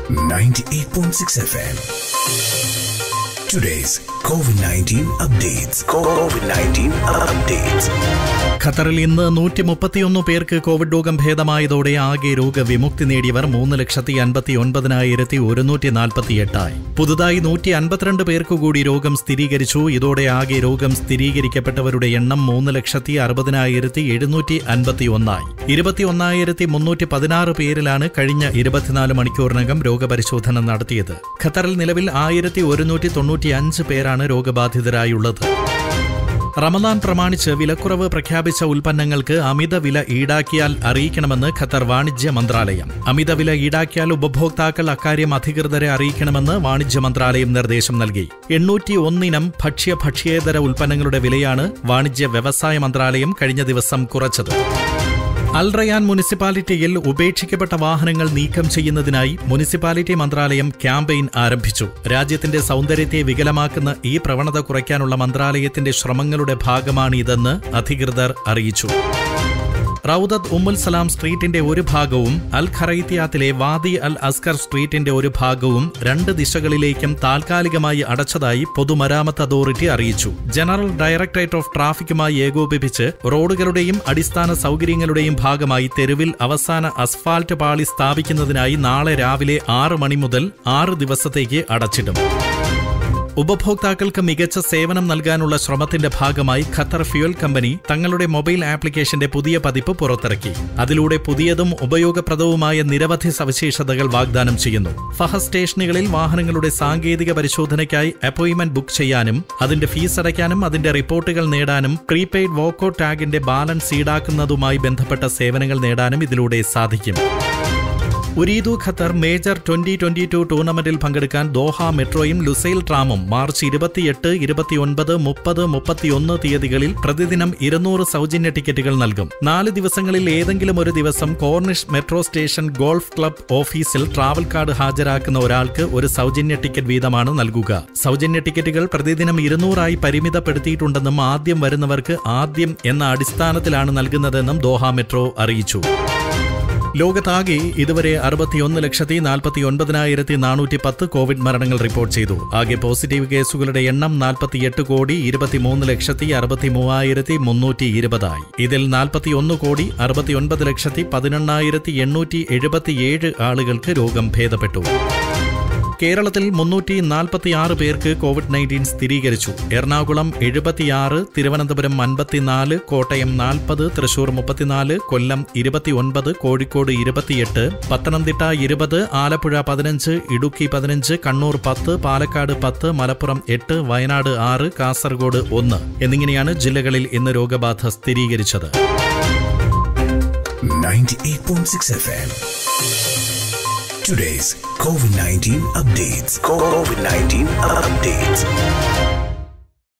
98.6 FM. Today's COVID 19 updates. COVID 19 updates. ഖത്തറിൽ ഇന്ന് നൂറ്റി മുപ്പത്തിയൊന്ന് പേർക്ക് കോവിഡ് രോഗം ഭേദമായതോടെ ആകെ രോഗവിമുക്തി നേടിയവർ മൂന്ന് ലക്ഷത്തി അൻപത്തി ഒൻപതിനായിരത്തി ഒരുന്നൂറ്റി നാൽപ്പത്തിയെട്ടായി പുതുതായി നൂറ്റി അൻപത്തിരണ്ട് പേർക്ക് കൂടി രോഗം സ്ഥിരീകരിച്ചു ഇതോടെ ആകെ രോഗം സ്ഥിരീകരിക്കപ്പെട്ടവരുടെ എണ്ണം മൂന്ന് ലക്ഷത്തി അറുപതിനായിരത്തി എഴുന്നൂറ്റി അൻപത്തി ഒന്നായി ഇരുപത്തിയൊന്നായിരത്തി മുന്നൂറ്റി പതിനാറ് പേരിലാണ് കഴിഞ്ഞ ഇരുപത്തിനാല് മണിക്കൂറിനകം രോഗപരിശോധന നടത്തിയത് ഖത്തറിൽ നിലവിൽ ആയിരത്തി ഒരുന്നൂറ്റി തൊണ്ണൂറ്റി അഞ്ച് പേരാണ് രോഗബാധിതരായുള്ളത് റമദാൻ പ്രമാണിച്ച് വിലക്കുറവ് പ്രഖ്യാപിച്ച ഉൽപ്പന്നങ്ങൾക്ക് അമിത വില ഈടാക്കിയാൽ അറിയിക്കണമെന്ന് ഖത്തർ വാണിജ്യ മന്ത്രാലയം അമിത വില ഈടാക്കിയാൽ ഉപഭോക്താക്കൾ അക്കാര്യം അധികൃതരെ അറിയിക്കണമെന്ന് വാണിജ്യ മന്ത്രാലയം നിർദ്ദേശം നൽകി എണ്ണൂറ്റി ഒന്നിനം ഭക്ഷ്യ ഭക്ഷ്യേതര ഉൽപ്പന്നങ്ങളുടെ വിലയാണ് വാണിജ്യ വ്യവസായ മന്ത്രാലയം കഴിഞ്ഞ ദിവസം കുറച്ചത് അൽറയാൻ മുനിസിപ്പാലിറ്റിയിൽ ഉപേക്ഷിക്കപ്പെട്ട വാഹനങ്ങൾ നീക്കം ചെയ്യുന്നതിനായി മുനിസിപ്പാലിറ്റി മന്ത്രാലയം ക്യാമ്പയിൻ ആരംഭിച്ചു രാജ്യത്തിന്റെ സൗന്ദര്യത്തെ വികലമാക്കുന്ന ഈ പ്രവണത കുറയ്ക്കാനുള്ള മന്ത്രാലയത്തിന്റെ ശ്രമങ്ങളുടെ ഭാഗമാണ് ഇതെന്ന് അധികൃതർ അറിയിച്ചു റൌദത്ത് ഉമ്മുൽ സലാം സ്ട്രീറ്റിന്റെ ഒരു ഭാഗവും അൽ ഖറൈത്തിയാത്തിലെ വാദി അൽ അസ്കർ സ്ട്രീറ്റിന്റെ ഒരു ഭാഗവും രണ്ട് ദിശകളിലേക്കും താൽക്കാലികമായി അടച്ചതായി പൊതുമരാമത്ത് അതോറിറ്റി അറിയിച്ചു ജനറൽ ഡയറക്ടറേറ്റ് ഓഫ് ട്രാഫിക്കുമായി ഏകോപിപ്പിച്ച് റോഡുകളുടെയും അടിസ്ഥാന സൗകര്യങ്ങളുടെയും ഭാഗമായി തെരുവിൽ അവസാന അസ്ഫാൽറ്റ് പാളി സ്ഥാപിക്കുന്നതിനായി നാളെ രാവിലെ ആറ് മണി മുതൽ ആറ് ദിവസത്തേക്ക് അടച്ചിടും ഉപഭോക്താക്കൾക്ക് മികച്ച സേവനം നൽകാനുള്ള ശ്രമത്തിന്റെ ഭാഗമായി ഖത്തർ ഫ്യൂൽ കമ്പനി തങ്ങളുടെ മൊബൈൽ ആപ്ലിക്കേഷന്റെ പുതിയ പതിപ്പ് പുറത്തിറക്കി അതിലൂടെ പുതിയതും ഉപയോഗപ്രദവുമായ നിരവധി സവിശേഷതകൾ വാഗ്ദാനം ചെയ്യുന്നു ഫഹ സ്റ്റേഷനുകളിൽ വാഹനങ്ങളുടെ സാങ്കേതിക പരിശോധനയ്ക്കായി അപ്പോയിന്റ്മെന്റ് ബുക്ക് ചെയ്യാനും അതിന്റെ ഫീസ് അടയ്ക്കാനും അതിന്റെ റിപ്പോർട്ടുകൾ നേടാനും പ്രീപെയ്ഡ് വോക്കോ ടാഗിന്റെ ബാലൻസ് ഈടാക്കുന്നതുമായി ബന്ധപ്പെട്ട സേവനങ്ങൾ നേടാനും ഇതിലൂടെ സാധിക്കും Ooredoo Qatar major twenty twenty two ടൂർണമെന്റിൽ പങ്കെടുക്കാൻ ദോഹ മെട്രോയും ലുസൈൽ ട്രാമും മാർച്ച് ഇരുപത്തിയെട്ട് ഇരുപത്തിയൊൻപത് മുപ്പത് മുപ്പത്തിയൊന്ന് തീയതികളിൽ പ്രതിദിനം ഇരുന്നൂറ് സൗജന്യ ടിക്കറ്റുകൾ നൽകും നാല് ദിവസങ്ങളിൽ ഏതെങ്കിലും ഒരു ദിവസം Corniche metro station golf club ഓഫീസിൽ ട്രാവൽ കാർഡ് ഹാജരാക്കുന്ന ഒരാൾക്ക് ഒരു സൗജന്യ ടിക്കറ്റ് വീതമാണ് നൽകുക സൗജന്യ ടിക്കറ്റുകൾ പ്രതിദിനം ഇരുന്നൂറായി പരിമിതപ്പെടുത്തിയിട്ടുണ്ടെന്നും ആദ്യം വരുന്നവർക്ക് ആദ്യം എന്ന അടിസ്ഥാനത്തിലാണ് നൽകുന്നതെന്നും ദോഹ മെട്രോ അറിയിച്ചു ലോകത്താകെ ഇതുവരെ അറുപത്തിയൊന്ന് ലക്ഷത്തി നാൽപ്പത്തി ഒൻപതിനായിരത്തി നാനൂറ്റി പത്ത് കോവിഡ് മരണങ്ങൾ റിപ്പോർട്ട് ചെയ്തു ആകെ പോസിറ്റീവ് കേസുകളുടെ എണ്ണം നാൽപ്പത്തിയെട്ട് കോടി ഇരുപത്തിമൂന്ന് ലക്ഷത്തി അറുപത്തി മൂവായിരത്തി മുന്നൂറ്റി ഇരുപതായി ഇതിൽ നാൽപ്പത്തിയൊന്ന് കോടി അറുപത്തിയൊൻപത് ലക്ഷത്തി പതിനെണ്ണായിരത്തി എണ്ണൂറ്റി എഴുപത്തിയേഴ് ആളുകൾക്ക് രോഗം ഭേദപ്പെട്ടു കേരളത്തിൽ മുന്നൂറ്റി നാൽപ്പത്തിയാറ് പേർക്ക് കോവിഡ് നയൻറ്റീൻ സ്ഥിരീകരിച്ചു എറണാകുളം എഴുപത്തിയാറ് തിരുവനന്തപുരം അൻപത്തിനാല് കോട്ടയം നാൽപ്പത് തൃശൂർ മുപ്പത്തിനാല് കൊല്ലം ഇരുപത്തിയൊൻപത് കോഴിക്കോട് ഇരുപത്തിയെട്ട് പത്തനംതിട്ട ഇരുപത് ആലപ്പുഴ പതിനഞ്ച് ഇടുക്കി പതിനഞ്ച് കണ്ണൂർ പത്ത് പാലക്കാട് പത്ത് മലപ്പുറം എട്ട് വയനാട് ആറ് കാസർഗോഡ് ഒന്ന് എന്നിങ്ങനെയാണ് ജില്ലകളിൽ ഇന്ന് രോഗബാധ സ്ഥിരീകരിച്ചത് 98.6 FM. Today's COVID 19 updates. COVID 19 updates.